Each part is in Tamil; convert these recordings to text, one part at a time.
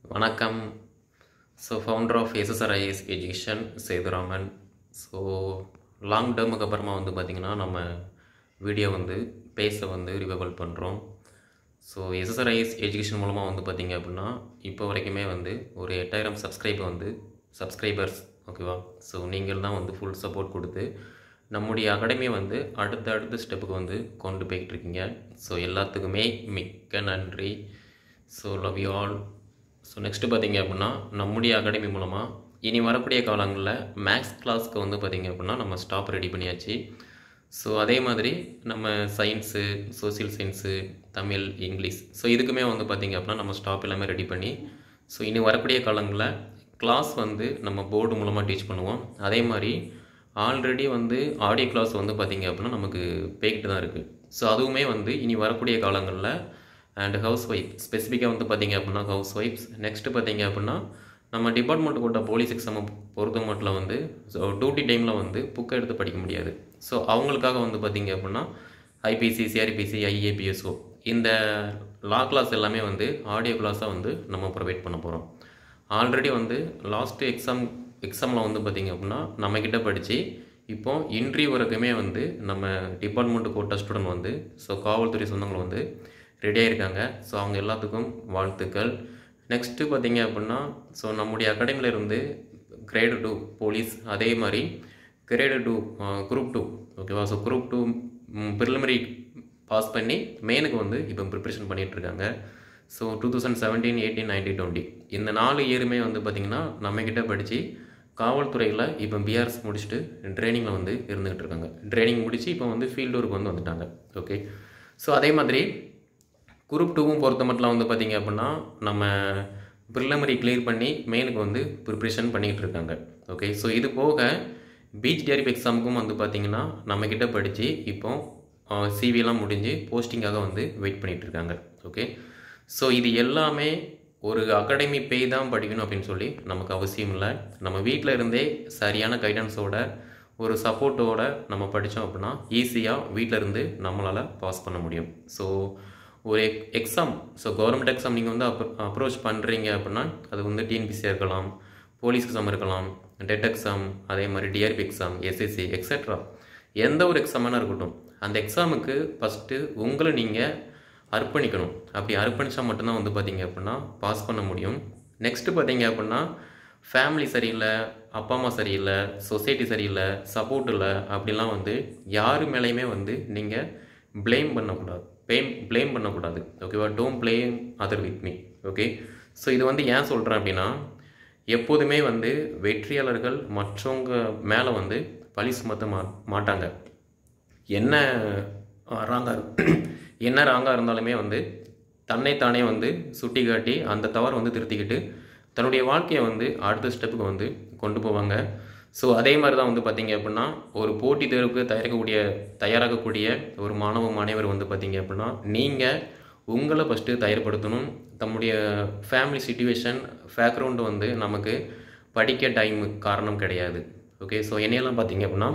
வணக்கம் so founder of SSRIS education Sethuraman so long டேர்முக்கு அப்புறமா வந்து பார்த்திங்கன்னா நம்ம வீடியோ வந்து பேச வந்து ரிவைவல் பண்ணுறோம் ஸோ எஸ்எஸ்ஆர்ஐஎஸ் எஜுகேஷன் மூலமாக வந்து பார்த்திங்க அப்படின்னா இப்போ வரைக்குமே வந்து ஒரு எட்டாயிரம் சப்ஸ்கிரைப் வந்து சப்ஸ்கிரைபர்ஸ் ஓகேவா ஸோ நீங்கள் தான் வந்து ஃபுல் சப்போர்ட் கொடுத்து நம்முடைய அகாடமியை வந்து அடுத்த அடுத்த ஸ்டெப்புக்கு வந்து கொண்டு போய்கிட்டு இருக்கீங்க ஸோ எல்லாத்துக்குமே மிக்க நன்றி so love you all so next பார்த்தீங்க அப்படின்னா நம்முடைய அகாடமி மூலமாக இனி வரக்கூடிய காலங்களில் மேக்ஸ் கிளாஸ்க்கு வந்து பார்த்திங்க அப்படின்னா நம்ம ஸ்டாப் ரெடி பண்ணியாச்சு ஸோ அதே மாதிரி நம்ம science social science Tamil English so இதுக்குமே வந்து பார்த்திங்க அப்படின்னா நம்ம ஸ்டாப் எல்லாமே ரெடி பண்ணி ஸோ இனி வரக்கூடிய காலங்களில் கிளாஸ் வந்து நம்ம போர்டு மூலமாக டீச் பண்ணுவோம் அதே மாதிரி ஆல்ரெடி வந்து ஆடியோ கிளாஸ் வந்து பார்த்திங்க அப்படின்னா நமக்கு பேக்கிட்டு தான் இருக்குது ஸோ அதுவுமே வந்து இனி வரக்கூடிய காலங்களில் அண்ட் ஹவுஸ் ஒய்ஃப் ஸ்பெசிஃபிக்காக வந்து பார்த்திங்க அப்படின்னா ஹவுஸ் ஒய்ஃப்ஸ் நெக்ஸ்ட்டு பார்த்திங்க அப்படின்னா நம்ம டிபார்ட்மெண்ட் போட்ட போலீஸ் எக்ஸாமை பொறுத்த மட்டும் வந்து ஸோ டியூட்டி டைமில் வந்து புக்கை எடுத்து படிக்க முடியாது ஸோ அவங்களுக்காக வந்து பார்த்திங்க அப்படின்னா ஐபிசி சிஆர்பிசி ஐஏபிஎஸ்ஓ இந்த லா கிளாஸ் எல்லாமே வந்து ஆடியோ கிளாஸாக வந்து நம்ம ப்ரொவைட் பண்ண போகிறோம் ஆல்ரெடி வந்து லாஸ்ட்டு எக்ஸாம் எக்ஸாமில் வந்து பார்த்திங்க அப்படின்னா நம்மக்கிட்ட படித்து இப்போ இன்ட்ரிவ் வரைக்குமே வந்து நம்ம டிபார்ட்மெண்ட் கோட்ட ஸ்டூடெண்ட் வந்து ஸோ காவல்துறை சொந்தங்கள் வந்து ரெடியாக இருக்காங்க ஸோ அவங்க எல்லாத்துக்கும் வாழ்த்துக்கள் நெக்ஸ்ட்டு பார்த்திங்க அப்படின்னா ஸோ நம்முடைய அகாடமியில் இருந்து கிரேடு டூ போலீஸ் அதே மாதிரி கிரேடு டூ குரூப் டூ ஓகேவா so group two preliminary pass பண்ணி மெயினுக்கு வந்து இப்போ ப்ரிப்ரேஷன் பண்ணிகிட்ருக்காங்க so two thousand seventeen eighteen nineteen twenty இந்த நாலு இயருமே வந்து பார்த்திங்கன்னா நம்மக்கிட்ட படித்து காவல்துறையில் இப்போ பிஆர்எஸ் முடிச்சுட்டு ட்ரைனிங்கில் வந்து இருந்துகிட்டு இருக்காங்க ட்ரைனிங் முடித்து இப்போ வந்து ஃபீல்டு ஒர்க் வந்து வந்துட்டாங்க ஓகே ஸோ அதே மாதிரி குரூப் டூவும் பொறுத்த மட்டும் வந்து பார்த்திங்க அப்படின்னா நம்ம ப்ரிலிமரி கிளியர் பண்ணி மெயினுக்கு வந்து ப்ரிப்ரேஷன் பண்ணிக்கிட்டு இருக்காங்க ஓகே ஸோ இது போக பீச் டிஆர்பி எக்ஸாமுக்கும் வந்து பார்த்திங்கன்னா நம்மக்கிட்ட படித்து இப்போ சிவிலாம் முடிஞ்சு போஸ்டிங்காக வந்து வெயிட் பண்ணிகிட்டு இருக்காங்க ஓகே ஸோ இது எல்லாமே ஒரு அகாடமி பேய் தான் படிக்கணும் அப்படின்னு சொல்லி நமக்கு அவசியம் இல்லை நம்ம வீட்டில் இருந்தே சரியான கைடன்ஸோட ஒரு சப்போர்ட்டோட நம்ம படித்தோம் அப்படின்னா ஈஸியாக வீட்டில் இருந்து நம்மளால் பாஸ் பண்ண முடியும் ஸோ ஒரு எக்ஸாம் ஸோ கவர்மெண்ட் எக்ஸாம் நீங்கள் வந்து அப்ரோ அப்ரோச் பண்ணுறீங்க அப்படின்னா அது வந்து டிஎன்பிசியாக இருக்கலாம் போலீஸ் எக்ஸாம் இருக்கலாம் டெட் எக்ஸாம் அதே மாதிரி டிஆர்பி எக்ஸாம் எஸ்எஸ்சி எக்ஸட்ரா எந்த ஒரு எக்ஸாமான இருக்கட்டும் அந்த எக்ஸாமுக்கு ஃபஸ்ட்டு உங்களை நீங்கள் அர்ப்பணிக்கணும் அப்படி அர்ப்பணித்தா மட்டும்தான் வந்து பார்த்தீங்க அப்படின்னா பாஸ் பண்ண முடியும் நெக்ஸ்ட்டு பார்த்தீங்க அப்படின்னா ஃபேமிலி சரியில்லை அப்பா அம்மா சரியில்லை சொசைட்டி சரியில்லை சப்போர்ட் இல்லை அப்படிலாம் வந்து யார் மேலேயுமே வந்து நீங்கள் ப்ளேம் பண்ணக்கூடாது ப்ளேம் ப்ளேம் பண்ணக்கூடாது ஓகேவா don't blame other with me okay so இது வந்து ஏன் சொல்கிறேன் அப்படின்னா எப்போதுமே வந்து வெற்றியாளர்கள் மற்றவங்க மேலே வந்து பழி சுமத்த மா மாட்டாங்க என்ன ராங்காக என்ன ராங்காக இருந்தாலுமே வந்து தன்னைத்தானே வந்து சுட்டி காட்டி அந்த தவறை வந்து திருத்திக்கிட்டு தன்னுடைய வாழ்க்கையை வந்து அடுத்த ஸ்டெப்புக்கு வந்து கொண்டு போவாங்க ஸோ அதே மாதிரி தான் வந்து பார்த்திங்க அப்படின்னா ஒரு போட்டித் தேர்வுக்கு தயாரிக்கக்கூடிய தயாராகக்கூடிய ஒரு மாணவ மாணவர் வந்து பார்த்திங்க அப்படின்னா நீங்கள் உங்களை ஃபஸ்ட்டு தயார்படுத்தணும் தம்முடைய ஃபேமிலி சுச்சுவேஷன் பேக்ரவுண்டு வந்து நமக்கு படிக்க டைம் காரணம் கிடையாது ஓகே ஸோ என்னையெல்லாம் பார்த்திங்க அப்படின்னா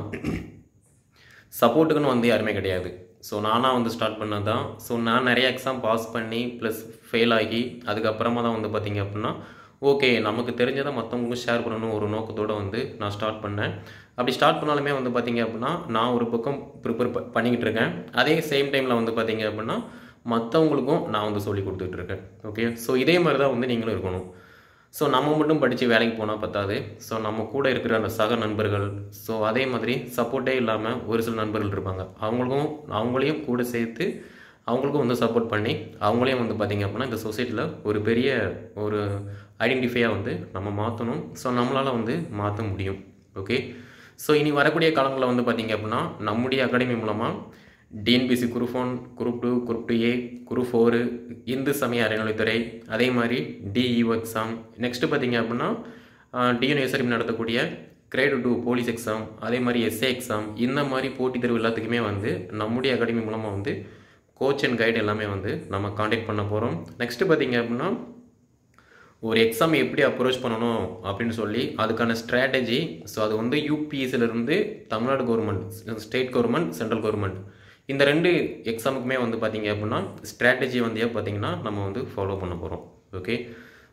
சப்போர்ட்டுக்குன்னு வந்து யாருமே கிடையாது ஸோ நானாக வந்து ஸ்டார்ட் பண்ணது தான் ஸோ நான் நிறைய எக்ஸாம் பாஸ் பண்ணி ப்ளஸ் ஃபெயில் ஆகி அதுக்கப்புறமா தான் வந்து பார்த்திங்க அப்படின்னா ஓகே நமக்கு தெரிஞ்சதை மற்றவங்களுக்கும் ஷேர் பண்ணணும் ஒரு நோக்கத்தோடு வந்து நான் ஸ்டார்ட் பண்ணேன் அப்படி ஸ்டார்ட் பண்ணாலுமே வந்து பார்த்திங்க அப்படின்னா நான் ஒரு பக்கம் ப்ரிப்பேர் பண்ணிக்கிட்டு இருக்கேன் அதே சேம் டைமில் வந்து பார்த்திங்க அப்படின்னா மற்றவங்களுக்கும் நான் வந்து சொல்லி கொடுத்துட்ருக்கேன் ஓகே ஸோ இதே மாதிரி தான் வந்து நீங்களும் இருக்கணும் ஸோ நம்ம மட்டும் படித்து வேலைக்கு போனால் பத்தாது ஸோ நம்ம கூட இருக்கிற அந்த சக நண்பர்கள் ஸோ அதே மாதிரி சப்போர்ட்டே இல்லாமல் ஒரு சில நண்பர்கள் இருப்பாங்க அவங்களுக்கும் அவங்களையும் கூட சேர்த்து அவங்களுக்கும் வந்து சப்போர்ட் பண்ணி அவங்களையும் வந்து பார்த்திங்க அப்படின்னா இந்த சொசைட்டியில் ஒரு பெரிய ஒரு ஐடென்டிஃபையாக வந்து நம்ம மாற்றணும் ஸோ நம்மளால் வந்து மாற்ற முடியும் ஓகே ஸோ இனி வரக்கூடிய காலங்களில் வந்து பார்த்திங்க அப்படின்னா நம்முடைய அகாடமி மூலமாக TNPSC group one group two group two A group four இந்து சமய அறநிலைத்துறை அதே மாதிரி டிஇஓ எக்ஸாம் நெக்ஸ்ட்டு பார்த்திங்க அப்படின்னா டிஎன்எஸ்ஆர்பி நடத்தக்கூடிய கிரேடு டூ போலீஸ் எக்ஸாம் அதே மாதிரி எஸ்ஏ எக்ஸாம் இந்த மாதிரி போட்டித் தேர்வு எல்லாத்துக்குமே வந்து நம்முடைய அகாடமி மூலமாக வந்து கோச் அண்ட் கைடு எல்லாமே வந்து நம்ம காண்டாக்ட் பண்ண போகிறோம் நெக்ஸ்ட்டு பார்த்திங்க அப்படின்னா ஒரு எக்ஸாம் எப்படி அப்ரோச் பண்ணணும் அப்படின்னு சொல்லி அதுக்கான ஸ்ட்ராட்டஜி ஸோ அது வந்து யூபிஎஸ்சிலேருந்து Tamil Nadu government state government central government இந்த ரெண்டு எக்ஸாமுக்குமே வந்து பார்த்திங்க அப்படின்னா ஸ்ட்ராட்டஜி வந்து பார்த்தீங்கன்னா நம்ம வந்து ஃபாலோ பண்ண போகிறோம் ஓகே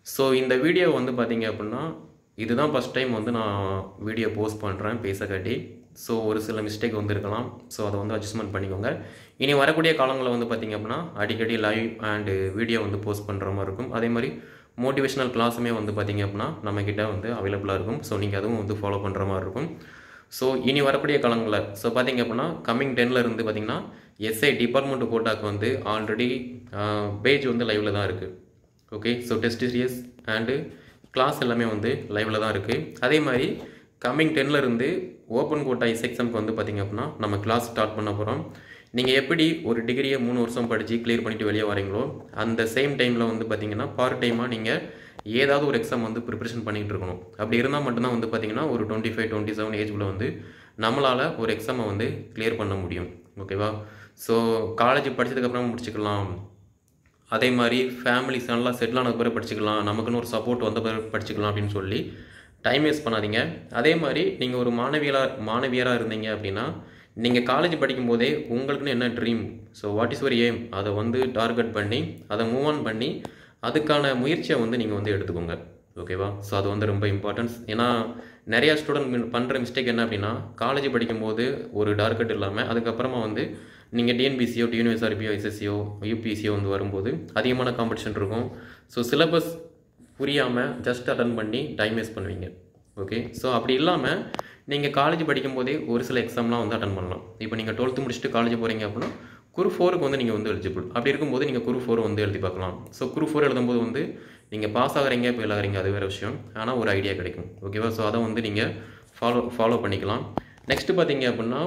ஸோ இந்த வீடியோ வந்து பார்த்தீங்க அப்படின்னா இதுதான் ஃபஸ்ட் டைம் வந்து நான் வீடியோ போஸ்ட் பண்ணுறேன் பேச காட்டி ஸோ ஒரு சில மிஸ்டேக் வந்து இருக்கலாம் ஸோ அதை வந்து அட்ஜஸ்ட்மெண்ட் பண்ணிக்கோங்க இனி வரக்கூடிய காலங்களில் வந்து பார்த்தீங்க அப்படின்னா அடிக்கடி லைவ் அண்டு வீடியோ வந்து போஸ்ட் பண்ணுற மாதிரி இருக்கும் அதே மாதிரி மோட்டிவேஷனல் கிளாஸுமே வந்து பார்த்தீங்க அப்படின்னா நம்மக்கிட்ட வந்து அவைலபிளாக இருக்கும் ஸோ நீங்கள் அதுவும் வந்து ஃபாலோ பண்ணுற மாதிரி இருக்கும் ஸோ இனி வரக்கூடிய காலங்களில் ஸோ பார்த்தீங்க அப்படின்னா கம்மிங் டென்னில் இருந்து பார்த்தீங்கன்னா எஸ்ஐ டிபார்ட்மெண்ட் கோட்டாக்கு வந்து ஆல்ரெடி பேஜ் வந்து லைவில் தான் இருக்குது okay so test series and class எல்லாமே வந்து லைவில் தான் இருக்குது அதே மாதிரி கம்மிங் டென்னில் இருந்து ஓப்பன் கோட்டா எஸ் எக்ஸாமுக்கு வந்து பார்த்திங்க அப்படின்னா நம்ம கிளாஸ் ஸ்டார்ட் பண்ண போகிறோம் நீங்கள் எப்படி ஒரு டிகிரியை மூணு வருஷம் படித்து கிளியர் பண்ணிவிட்டு வெளியே வரீங்களோ அந்த சேம் டைமில் வந்து பார்த்தீங்கன்னா பார்ட் டைமாக நீங்கள் ஏதாவது ஒரு எக்ஸாம் வந்து ப்ரிப்பரேஷன் பண்ணிகிட்டு இருக்கணும் அப்படி இருந்தால் மட்டும்தான் வந்து பார்த்தீங்கன்னா ஒரு டுவெண்ட்டி ஃபைவ் டுவெண்ட்டி செவன் ஏஜ்குள்ளே வந்து நம்மளால் ஒரு எக்ஸாமை வந்து கிளியர் பண்ண முடியும் ஓகேவா ஸோ காலேஜ் படித்ததுக்கப்புறம் முடிச்சுக்கலாம் அதே மாதிரி ஃபேமிலிஸ் நல்லா செட்டில் ஆனது பிறகு படிச்சுக்கலாம் நமக்குன்னு ஒரு சப்போர்ட் வந்த பிறகு படிச்சுக்கலாம் அப்படின்னு சொல்லி டைம் வேஸ்ட் பண்ணாதீங்க அதே மாதிரி நீங்கள் ஒரு மாணவியலாக மாணவியராக இருந்தீங்க அப்படின்னா நீங்கள் காலேஜ் படிக்கும்போதே உங்களுக்குன்னு என்ன dream so what is your aim அதை வந்து டார்கெட் பண்ணி அதை மூவ் ஆன் பண்ணி அதுக்கான முயற்சியை வந்து நீங்கள் வந்து எடுத்துக்கோங்க ஓகேவா ஸோ அது வந்து ரொம்ப இம்பார்ட்டன்ஸ் ஏன்னா நிறையா ஸ்டூடெண்ட் பண்ணுற மிஸ்டேக் என்ன அப்படின்னா காலேஜ் படிக்கும்போது ஒரு டார்கெட் இல்லாமல் அதுக்கப்புறமா வந்து நீங்கள் டிஎன்பிசியோ டிஎன்எஸ்ஆர்பியோ எஸ்எஸ்சியோ யூபிஎஸ்சியோ வந்து வரும்போது அதிகமான காம்படிஷன் இருக்கும் ஸோ சிலபஸ் புரியாமல் ஜஸ்ட் அட்டன் பண்ணி டைம் வேஸ்ட் பண்ணுவீங்க ஓகே ஸோ அப்படி இல்லாமல் நீங்கள் காலேஜ் படிக்கும்போதே ஒரு சில எக்ஸாம்லாம் வந்து அட்டன் பண்ணலாம் இப்போ நீங்கள் டுவெல்த்து முடிச்சுட்டு காலேஜ் போகிறீங்க அப்படின்னா குரு ஃபோருக்கு வந்து நீங்கள் வந்து எலிஜிபிள் அப்படி இருக்கும்போது நீங்கள் குரு ஃபோர் வந்து எழுதி பார்க்கலாம் ஸோ குரு ஃபோர் எழுதும்போது வந்து நீங்கள் பாஸ் ஆகிறீங்க ஃபெயில் ஆகிறீங்க அது வேறு விஷயம் ஆனால் ஒரு ஐடியா கிடைக்கும் ஓகேவா ஸோ அதை வந்து நீங்கள் ஃபாலோ ஃபாலோ பண்ணிக்கலாம் நெக்ஸ்ட்டு பார்த்தீங்க அப்படின்னா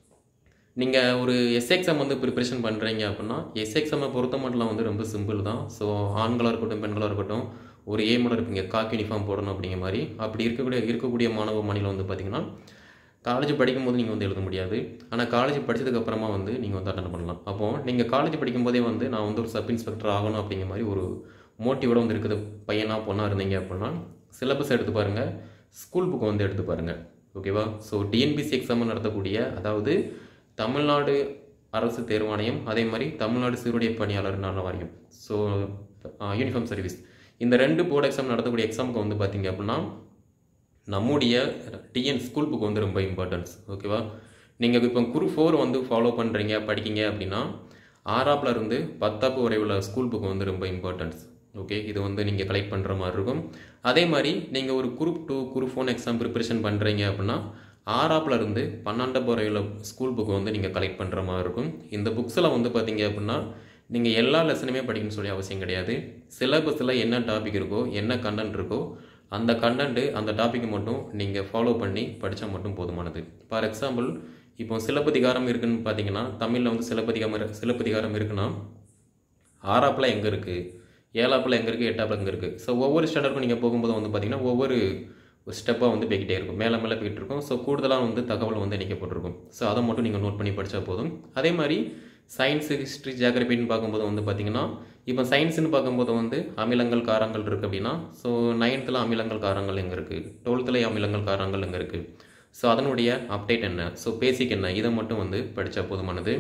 நீங்கள் ஒரு எஸ் எக்ஸாம் வந்து ப்ரிப்பரேஷன் பண்ணுறீங்க அப்படின்னா எஸ் எக்ஸாமை பொறுத்த மட்டும் வந்து ரொம்ப சிம்பிள் தான் ஸோ ஆண்களாக இருக்கட்டும் பெண்களாக இருக்கட்டும் ஒரு ஏமோட இருப்பீங்க காக்கி யூனிஃபார்ம் போடணும் அப்படிங்கிற மாதிரி அப்படி இருக்கக்கூடிய இருக்கக்கூடிய மாணவ மாநிலம் வந்து பார்த்திங்கன்னா காலேஜ் படிக்கும்போது நீங்கள் வந்து எழுத முடியாது ஆனால் காலேஜ் படித்ததுக்கப்புறமா வந்து நீங்கள் வந்து அட்டன் பண்ணலாம் அப்போது நீங்கள் காலேஜ் படிக்கும்போதே வந்து நான் வந்து ஒரு சப் இன்ஸ்பெக்டர் ஆகணும் அப்படிங்கிற மாதிரி ஒரு மோட்டிவோட வந்து இருக்குது பையனாக பொண்ணாக இருந்தீங்க அப்படின்னா சிலபஸ் எடுத்து பாருங்கள் ஸ்கூல் புக்கை வந்து எடுத்து பாருங்கள் ஓகேவா ஸோ டிஎன்பிசி எக்ஸாம் நடத்தக்கூடிய அதாவது தமிழ்நாடு அரசு தேர்வாணையம் அதே மாதிரி தமிழ்நாடு சீருடைய பணியாளர் நல வாரியம் ஸோ யூனிஃபார்ம் சர்வீஸ் இந்த ரெண்டு போர்டு எக்ஸாம் நடத்தக்கூடிய எக்ஸாமுக்கு வந்து பார்த்தீங்க அப்படின்னா நம்முடைய டிஎன் ஸ்கூல் புக் வந்து ரொம்ப இம்பார்ட்டன்ஸ் ஓகேவா நீங்கள் இப்போ குரு ஃபோர் வந்து ஃபாலோ பண்ணுறீங்க படிக்கீங்க அப்படின்னா ஆறாப்பில் இருந்து பத்தாப்பு வரை உள்ள ஸ்கூல் புக் வந்து ரொம்ப இம்பார்ட்டன்ஸ் ஓகே இது வந்து நீங்கள் கலெக்ட் பண்ணுற மாதிரி இருக்கும் அதே மாதிரி நீங்கள் ஒரு group two group four exam preparation பண்ணுறீங்க அப்படின்னா ஆறாப்பில் இருந்து பன்னெண்டாப்பு வரையுள்ள ஸ்கூல் புக் வந்து நீங்கள் கலெக்ட் பண்ணுற மாதிரி இருக்கும் இந்த புக்ஸில் வந்து பார்த்தீங்க அப்படின்னா நீங்கள் எல்லா லெசனுமே படிக்கணும்னு சொல்லி அவசியம் கிடையாது சிலபஸில் என்ன டாபிக் இருக்கோ என்ன கண்டென்ட் இருக்கோ அந்த கண்டென்ட்டு அந்த டாப்பிக்கை மட்டும் நீங்கள் ஃபாலோ பண்ணி படித்தா மட்டும் போதுமானது ஃபார் எக்ஸாம்பிள் இப்போ சிலப்பதிகாரம் இருக்குன்னு பார்த்தீங்கன்னா தமிழில் வந்து சிலப்பதிகாரம் சிலப்பதிகாரம் இருக்குன்னா ஆறாப்பில் எங்கே இருக்குது ஏழாப்பில் எங்கே இருக்குது எட்டாப்பில் எங்கே இருக்குது ஸோ ஒவ்வொரு ஸ்டாண்டர்டுக்கும் நீங்கள் போகும்போது வந்து பார்த்திங்கன்னா ஒவ்வொரு ஸ்டெப்பாக வந்து போய்கிட்டே இருக்கும் மேலே மேலே போயிட்டு இருக்கும் ஸோ கூடுதலாக வந்து தகவல் வந்து இணைக்கப்பட்டிருக்கும் ஸோ அதை மட்டும் நீங்கள் நோட் பண்ணி படித்தா போதும் அதே மாதிரி சயின்ஸு ஹிஸ்ட்ரி ஜியாகிரபின்னு பார்க்கும்போது வந்து பார்த்திங்கன்னா இப்போ சயின்ஸுன்னு பார்க்கும்போது வந்து அமிலங்கள் காரங்கள் இருக்குது அப்படின்னா ஸோ நைன்த்தில் அமிலங்கள் காரங்கள் எங்கே இருக்குது டுவெல்த்தில் அமிலங்கள் காரங்கள் எங்கே இருக்குது ஸோ அதனுடைய அப்டேட் என்ன ஸோ பேசிக் என்ன இதை மட்டும் வந்து படித்தா போதுமானது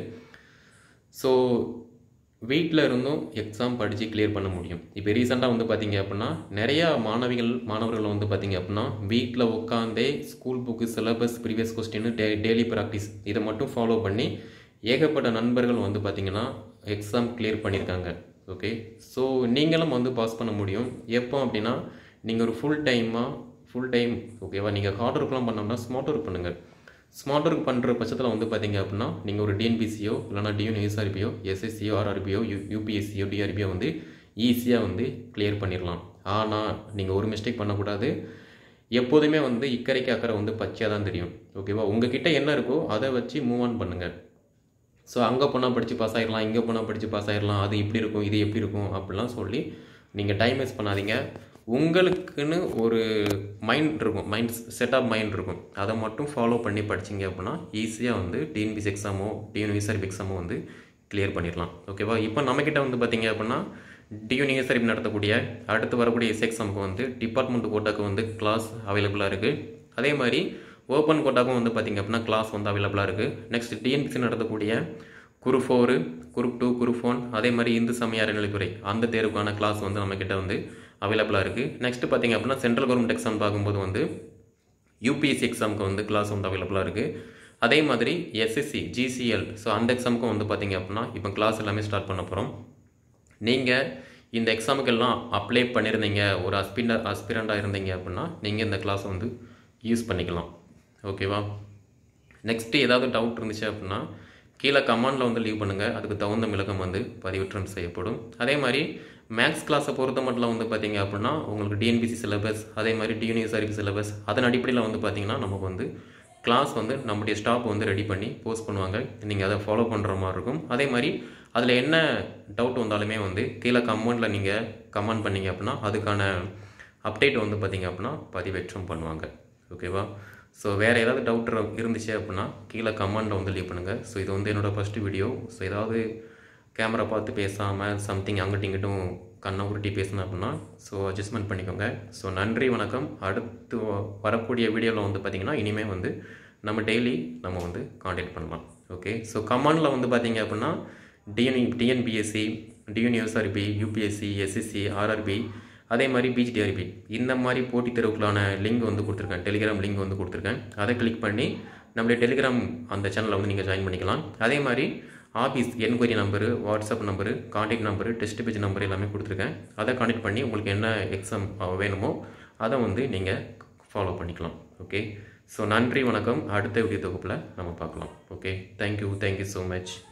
ஸோ வீட்டில் இருந்தும் எக்ஸாம் படித்து கிளியர் பண்ண முடியும் இப்போ ரீசெண்டாக வந்து பார்த்தீங்க அப்படின்னா நிறையா மாணவிகள் மாணவர்கள் வந்து பார்த்தீங்க அப்படின்னா வீட்டில் உட்காந்தே school book syllabus previous question day daily practice இதை மட்டும் ஃபாலோ பண்ணி ஏகப்பட்ட நண்பர்கள் வந்து பார்த்திங்கன்னா எக்ஸாம் கிளியர் பண்ணியிருக்காங்க ஓகே ஸோ நீங்களும் வந்து பாஸ் பண்ண முடியும் எப்போ அப்படின்னா நீங்கள் ஒரு ஃபுல் டைமாக ஃபுல் டைம் ஓகேவா நீங்கள் ஹார்ட் ஒர்க்லாம் பண்ணோம்னா ஸ்மார்ட் ஒர்க் பண்ணுங்கள் ஸ்மார்ட் ஒர்க் பண்ணுற பட்சத்தில் வந்து பார்த்தீங்க அப்படின்னா நீங்கள் ஒரு டிஎன்பிசியோ இல்லைனா டிஎன் எஸ்ஆர்பியோ எஸ்எஸ்சியோ ஆர்ஆர்பியோ யூ யூபிஎஸ்சியோ டிஆர்பியோ வந்து ஈஸியாக வந்து கிளியர் பண்ணிடலாம் ஆனால் நீங்கள் ஒரு மிஸ்டேக் பண்ணக்கூடாது எப்போதுமே வந்து இக்கரைக்கு அக்கறை வந்து பச்சையாக தான் தெரியும் ஓகேவா உங்ககிட்ட என்ன இருக்கோ அதை வச்சு மூவ் ஆன் பண்ணுங்கள் ஸோ அங்கே போனால் படித்து பாஸ் ஆகிடலாம் இங்கே போனால் படித்து பாஸ் ஆகிடலாம் அது இப்படி இருக்கும் இது எப்படி இருக்கும் அப்படிலாம் சொல்லி நீங்கள் டைம் வேஸ்ட் பண்ணாதீங்க உங்களுக்குன்னு ஒரு மைண்ட் இருக்கும் மைண்ட் செட் ஆஃப் மைண்ட் இருக்கும் அதை மட்டும் ஃபாலோ பண்ணி படிச்சிங்க அப்படின்னா ஈஸியாக வந்து டிஎன்பிசி எக்ஸாமோ டிஎன்விஎஸ்ஆர்பி எக்ஸாமோ வந்து கிளியர் பண்ணிடலாம் ஓகேவா இப்போ நம்மக்கிட்ட வந்து பார்த்தீங்க அப்படின்னா டியூனிஎஸ்ஆர்பி நடத்தக்கூடிய அடுத்து வரக்கூடிய எஸ் எக்ஸாமுக்கு வந்து டிபார்ட்மெண்ட் கோட்டாக்கு வந்து கிளாஸ் அவைலபிளாக இருக்குது அதே மாதிரி ஓப்பன் கோட்டாக்கும் வந்து பார்த்திங்க அப்படின்னா கிளாஸ் வந்து அவைலபிளாக இருக்குது நெக்ஸ்ட் டிஎன்பிசி நடத்தக்கூடிய group four group two group one அதே மாதிரி இந்து சமய அறநிலைத்துறை அந்த தேர்வுக்கான கிளாஸ் வந்து நம்மக்கிட்ட வந்து அவைலபிளாக இருக்குது நெக்ஸ்ட்டு பார்த்தீங்க அப்படின்னா சென்ட்ரல் கவர்மெண்ட் எக்ஸாம் பார்க்கும்போது வந்து யூபிஎஸ்சி எக்ஸாமுக்கு வந்து கிளாஸ் வந்து அவைலபிளாக இருக்குது அதே மாதிரி எஸ்எஸ்சி ஜிசிஎல் ஸோ அந்த எக்ஸாமுக்கும் வந்து பார்த்தீங்க அப்படின்னா இப்போ கிளாஸ் எல்லாமே ஸ்டார்ட் பண்ண போகிறோம் நீங்கள் இந்த எக்ஸாமுக்கெல்லாம் அப்ளை பண்ணியிருந்தீங்க ஒரு அஸ்பிண்ட அஸ்பிரண்டாக இருந்தீங்க அப்படின்னா நீங்கள் இந்த கிளாஸை வந்து யூஸ் பண்ணிக்கலாம் ஓகேவா நெக்ஸ்ட்டு ஏதாவது டவுட் இருந்துச்சு அப்படின்னா கீழே கமாண்டில் வந்து லீவ் பண்ணுங்கள் அதுக்கு தகுந்த விளக்கம் வந்து பதிவேற்றம் செய்யப்படும் அதே மாதிரி மேக்ஸ் கிளாஸை பொறுத்த மட்டும் வந்து பார்த்தீங்க அப்படின்னா உங்களுக்கு டிஎன்பிசி சிலபஸ் அதே மாதிரி டியூனிவர்சாரிக்கு சிலபஸ் அதன் அடிப்படையில் வந்து பார்த்தீங்கன்னா நமக்கு வந்து கிளாஸ் வந்து நம்முடைய ஸ்டாப் வந்து ரெடி பண்ணி போஸ்ட் பண்ணுவாங்க நீங்கள் அதை ஃபாலோ பண்ணுற மாதிரி இருக்கும் அதே மாதிரி அதில் என்ன டவுட் வந்தாலுமே வந்து கீழே கமெண்டில் நீங்கள் கமெண்ட் பண்ணீங்க அப்படின்னா அதுக்கான அப்டேட் வந்து பார்த்தீங்க அப்படின்னா பதிவேற்றம் பண்ணுவாங்க ஓகேவா ஸோ வேறு ஏதாவது டவுட் இருந்துச்சு அப்படின்னா கீழே கமெண்டில் வந்து லீவ் பண்ணுங்கள் ஸோ இது வந்து என்னோடய ஃபஸ்ட்டு வீடியோ ஸோ ஏதாவது கேமரா பார்த்து பேசாமல் சம்திங் அங்கிட்டும் இங்கிட்டும் கண்ணை உருட்டி பேசணும் அப்படின்னா ஸோ அட்ஜஸ்ட்மெண்ட் பண்ணிக்கோங்க ஸோ நன்றி வணக்கம் அடுத்து வ- வரக்கூடிய வீடியோவில் வந்து பார்த்திங்கன்னா இனிமேல் வந்து நம்ம டெய்லி நம்ம வந்து காண்டாக்ட் பண்ணலாம் ஓகே ஸோ கமாண்டில் வந்து பார்த்தீங்க அப்படின்னா TN TNPSC TNUSRB UPSC SSC RRB அதே மாதிரி பிஜிடிஆர்பி இந்த மாதிரி போட்டித் தேர்வுக்கான லிங்க் வந்து கொடுத்துருக்கேன் டெலிகிராம் லிங்க் வந்து கொடுத்துருக்கேன் அதை கிளிக் பண்ணி நம்மளுடைய டெலிகிராம் அந்த சேனலில் வந்து நீங்கள் ஜாயின் பண்ணிக்கலாம் அதே மாதிரி office enquiry number WhatsApp number contact number test page number எல்லாமே கொடுத்துருக்கேன் அதை காண்டாக்ட் பண்ணி உங்களுக்கு என்ன எக்ஸாம் வேணுமோ அதை வந்து நீங்கள் ஃபாலோ பண்ணிக்கலாம் ஓகே ஸோ நன்றி வணக்கம் அடுத்த வீடியோ தொகுப்பில் நம்ம பார்க்கலாம் okay thank you thank you so much